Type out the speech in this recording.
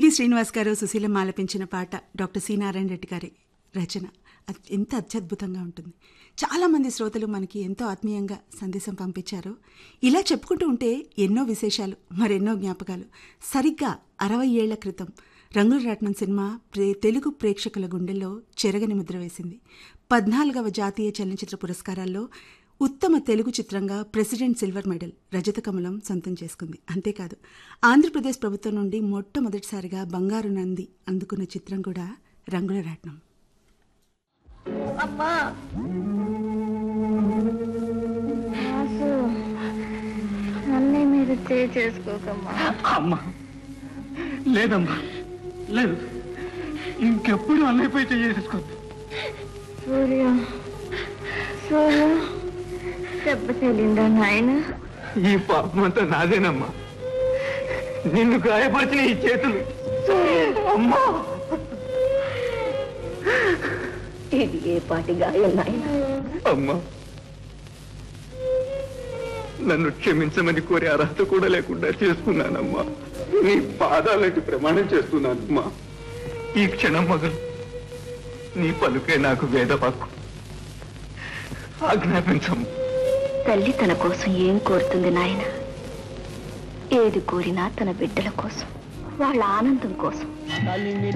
PV Srinivas గారు సుశీలం ఆలపించిన పాట డాక్టర్ సి నారాయణ రెడ్డి గారి రచన అది ఎంత అత్యద్భుతంగా ఉంటుంది చాలామంది శ్రోతలు మనకి ఎంతో ఆత్మీయంగా సందేశం పంపించారు ఇలా చెప్పుకుంటూ ఉంటే ఎన్నో విశేషాలు మరెన్నో జ్ఞాపకాలు సరిగ్గా అరవై ఏళ్ల క్రితం రంగుల రాట్నం సినిమా ప్రే తెలుగు ప్రేక్షకుల గుండెల్లో చెరగని ముద్ర వేసింది పద్నాలుగవ జాతీయ చలనచిత్ర పురస్కారాల్లో ఉత్తమ తెలుగు చిత్రంగా ప్రెసిడెంట్ సిల్వర్ మెడల్ రజత కమలం సొంతం చేసుకుంది అంతేకాదు ఆంధ్రప్రదేశ్ ప్రభుత్వం నుండి మొట్టమొదటిసారిగా బంగారు నంది అందుకున్న చిత్రం కూడా రంగుల రాట్నం అమ్మా వాసు నన్నే మీరు చేయి చేసుకోకమ్మా అమ్మా లేదమ్మా లేదు ఇంకెప్పుడు అన్నయ్యపై చేసుకోద్దు సూర్య సూర్య దెబ్బ తేలిందా నాయన ఈ పాపమంతా నాదేనమ్మా నిన్ను గాయపరిచిన ఈ చేతులు అమ్మా ఇది ఏ పాటి గాయం నాయన అమ్మా నన్ను క్షమించమని కోరే అర్హత కూడా లేకుండా చేసుకున్నానమ్మా నీ పాదాలకి ప్రమాణం చేస్తున్నానమ్మా ఈ క్షణం మొదలు నీ పలుకే నాకు వేద పక్కు ఆజ్ఞాపించమ్మా తల్లి తన కోసం ఏం కోరుతుంది నాయన ఏది కోరినా తన బిడ్డల కోసం వాళ్ళ ఆనందం కోసం